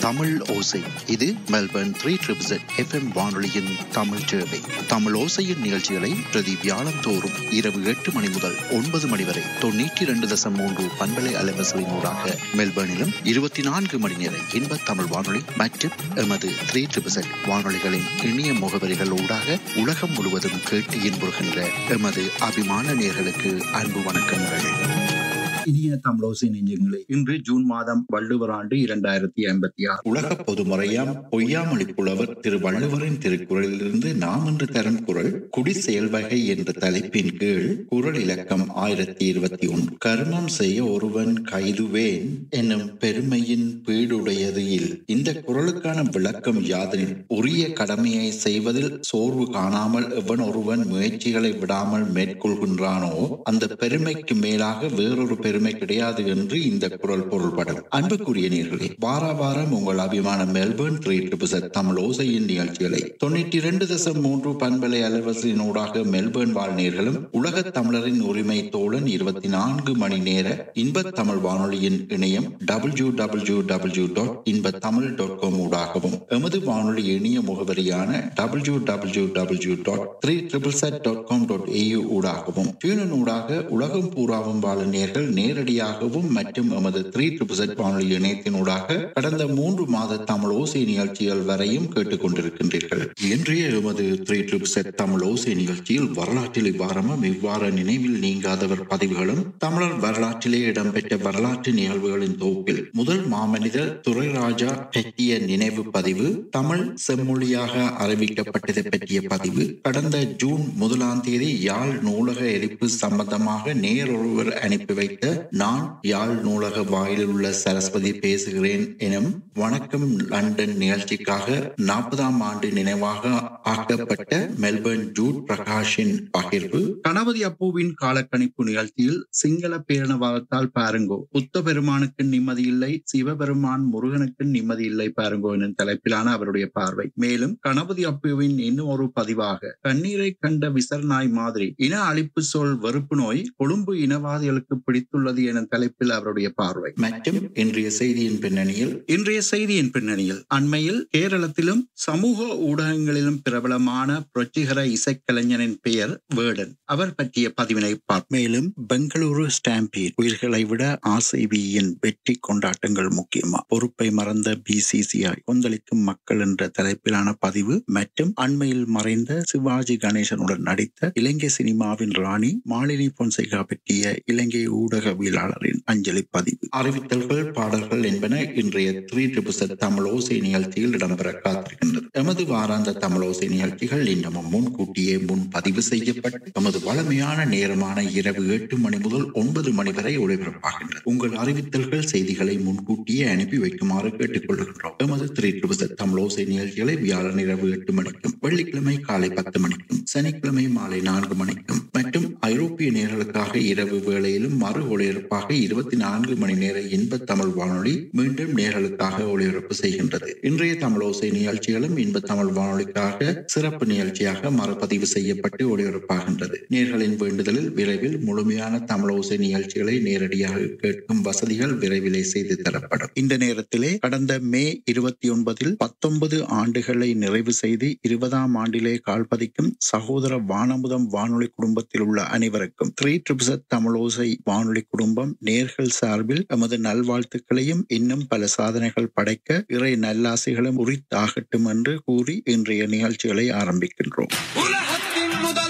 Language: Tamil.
தமிழ் ஓசை இது மெல்பர்ன் த்ரீ ட்ரிபிள் எஃப்எம் வானொலியின் தமிழ் சேவை தமிழ் ஓசையின் நிகழ்ச்சிகளை பிரதி வியாழம் தோறும் இரவு எட்டு மணி முதல் ஒன்பது மணி வரை தொண்ணூற்றி இரண்டு தசம் மூன்று பண்பலை அலைவசலின் ஊடாக மெல்பர்னிலும் இருபத்தி நான்கு மணி நேர இன்ப தமிழ் வானொலி மற்றும் எமது த்ரீ ட்ரிபிள் வானொலிகளின் இணைய முகவரிகள் ஊடாக உலகம் முழுவதும் கேட்டு இன்புறுகின்ற எமது அபிமான நேர்களுக்கு அன்பு வணக்கங்கள் இனிய தமிழோசை நெஞ்சங்களே இன்று ஜூன் மாதம் வள்ளுவர் ஆண்டு இரண்டாயிரத்தி ஐம்பத்தி ஆறு உலக பொதுமறையாம் பொய்யாமொழி புலவர் திரு வள்ளுவரின் திருக்குறளிலிருந்து நாம் இன்று தரும் குரல் குடி செயல்வகை என்ற தலைப்பின் கீழ் குரல் இலக்கம் ஆயிரத்தி இருபத்தி ஒன்று கர்மம் செய்ய ஒருவன் கைதுவேன் என்னும் பெருமையின் பீடுடையது இல் இந்த குரலுக்கான விளக்கம் யாதெனில் உரிய கடமையை செய்வதில் சோர்வு காணாமல் எவன் ஒருவன் முயற்சிகளை விடாமல் மேற்கொள்கின்றானோ அந்த பெருமைக்கு மேலாக வேறொரு பெருமை கிடையாது என்று இந்த குரல் பொருள்படும் அன்புக்குரிய நேர்களே வார வாரம் உங்கள் அபிமான மெல்பர்ன் த்ரீ ட்ரிபிள் தமிழ் ஓசையின் நிகழ்ச்சிகளை தொண்ணூற்றி இரண்டு தசம் மூன்று பண்பலை அலைவரிசையினூடாக மெல்பர்ன் வாழ் நேர்களும் உலக தமிழரின் உரிமை தோழன் இருபத்தி நான்கு மணி நேர இன்ப தமிழ் வானொலியின் இணையம் டபிள்யூ டபிள்யூ டபிள்யூ டாட் இன்ப தமிழ் டாட் காம் ஊடாகவும் எமது வானொலி இணைய முகவரியான W W W dot three triple Z dot com dot AU ஊடாகவும் டியூனின் ஊடாக உலகம் பூராவும் வாழும் நேர்கள் நேரடியாகவும் மற்றும் எமது த்ரீ ட்ரிபிள் வானொலி இணையத்தினூடாக கடந்த மூன்று மாத தமிழ் ஓசை நிகழ்ச்சிகள் வரையும் கேட்டுக்கொண்டிருக்கின்றீர்கள் இன்றைய எமது த்ரீ ட்ரிபிள் தமிழ் ஓசை நிகழ்ச்சியில் வரலாற்றில் இவ்வாரமும் இவ்வாறு நினைவில் நீங்காதவர் பதிவுகளும் தமிழர் வரலாற்றிலே இடம்பெற்ற வரலாற்று நிகழ்வுகளின் தொகுப்பில் முதல் மாமனிதர் துரைராஜா பற்றிய நினைவு பதிவு தமிழ் செம்மொழியாக அறிவிக்கப்பட்டதை பற்றிய பதிவு கடந்த ஜூன் முதலாம் தேதி யாழ் நூலக எரிப்பு சம்பந்தமாக நேரொருவர் அனுப்பி வைத்த நான் யாழ் நூலக வாயிலில் உள்ள சரஸ்வதி பேசுகிறேன் எனும் வணக்கம் லண்டன் நிகழ்ச்சிக்காக நாற்பதாம் ஆண்டு நினைவாக ஆக்கப்பட்ட மெல்பர்ன் ஜூட் பிரகாஷின் பகிர்வு கணபதி அப்புவின் காலக்கணிப்பு நிகழ்ச்சியில் சிங்கள பேரணவாதத்தால் பாருங்கோ புத்த பெருமானுக்கு நிம்மதி இல்லை சிவபெருமான் முருகனுக்கு நிம்மதி இல்லை பாருங்கோ எனும் தலைப்பிலான அவருடைய பார்வை மேலும் கணபதி அப்புவின் இன்னும் ஒரு பதிவாக கண்ணீரை கண்ட விசர்நாய் மாதிரி இன அழிப்பு சொல் வெறுப்பு நோய் கொழும்பு இனவாதிகளுக்கு பிடித்துள்ளது எனும் தலைப்பில் அவருடைய பார்வை மற்றும் இன்றைய செய்தியின் பின்னணியில் இன்றைய செய்தியின் பின்னணியில் அண்மையில் கேரளத்திலும் சமூக ஊடகங்களிலும் பிரபலமான புரட்சிகர இசைக்கலைஞரின் பெயர் வேடன் அவர் பற்றிய பதிவினை பார்ப்போம் மேலும் பெங்களூரு ஸ்டாம்பீட் உயிர்களை விட ஆர்சிபியின் வெற்றி கொண்டாட்டங்கள் முக்கியமா பொறுப்பை மறந்த பிசிசிஐ கொந்தளிக்கும் மக்கள் என்ற தலைப்பிலான பதிவு மற்றும் அண்மையில் மறைந்த சிவாஜி கணேசனுடன் நடித்த இலங்கை சினிமாவின் ராணி மாலினி பொன்சேகா பற்றிய இலங்கை ஊடகவியலாளரின் அஞ்சலி பதிவு அறிவித்தல்கள் பாடல்கள் என்பன இன்றைய த்ரீ ட்ரிபிள் தமிழ் ஓசை நிகழ்ச்சியில் இடம்பெற காத்திருக்கின்றது எமது வாராந்த தமிழ் ஓசை நிகழ்ச்சிகள் இன்னமும் முன்கூட்டியே முன் பதிவு செய்யப்பட்டு எமது வளமையான நேரமான இரவு எட்டு மணி முதல் ஒன்பது மணி வரை ஒளிபரப்பாகின்றது உங்கள் அறிவித்தல்கள் செய்திகளை முன்கூட்டியே அனுப்பி வைக்குமாறு கேட்டுக்கொள்கின்றோம் எமது த்ரீ ட்ரிபிள் தமிழ் ஓசை நிகழ்ச்சிகளை வியாழன் இரவு எட்டு மணிக்கும் வெள்ளிக்கிழமை காலை பத்து மணிக்கும் சனிக்கிழமை மாலை நான்கு மணிக்கும் மற்றும் ஐரோப்பிய நேர்களுக்காக இரவு வேளையிலும் மறு ஒளிபரப்பாக இருபத்தி நான்கு மணி நேர இன்ப தமிழ் வானொலி மீண்டும் நேர்களுக்காக ஒளிபரப்பு செய்கின்றது இன்றைய தமிழோசை நிகழ்ச்சிகளும் இன்ப தமிழ் வானொலிக்காக சிறப்பு நிகழ்ச்சியாக மறுபதிவு செய்யப்பட்டு ஒளிபரப்பாகின்றது நேர்களின் வேண்டுதலில் விரைவில் முழுமையான தமிழோசை நிகழ்ச்சிகளை நேரடியாக கேட்கும் வசதிகள் விரைவிலே செய்து தரப்படும் இந்த நேரத்திலே கடந்த மே இருபத்தி ஒன்பதில் பத்தொன்பது ஆண்டுகளை நிறைவு செய்து இருபதாம் ஆண்டிலே கால்பதிக்கும் சகோதர வானமுதம் வானொலி குடும்பத்தில் உள்ள அனைவருக்கும் த்ரீ ட்ரிபிள் தமிழோசை வானொலி குடும்பம் நேர்கள் சார்பில் எமது நல்வாழ்த்துக்களையும் இன்னும் பல சாதனைகள் படைக்க இறை நல்லாசைகளும் உரித்தாகட்டும் என்று கூறி இன்றைய நிகழ்ச்சிகளை ஆரம்பிக்கின்றோம் உலக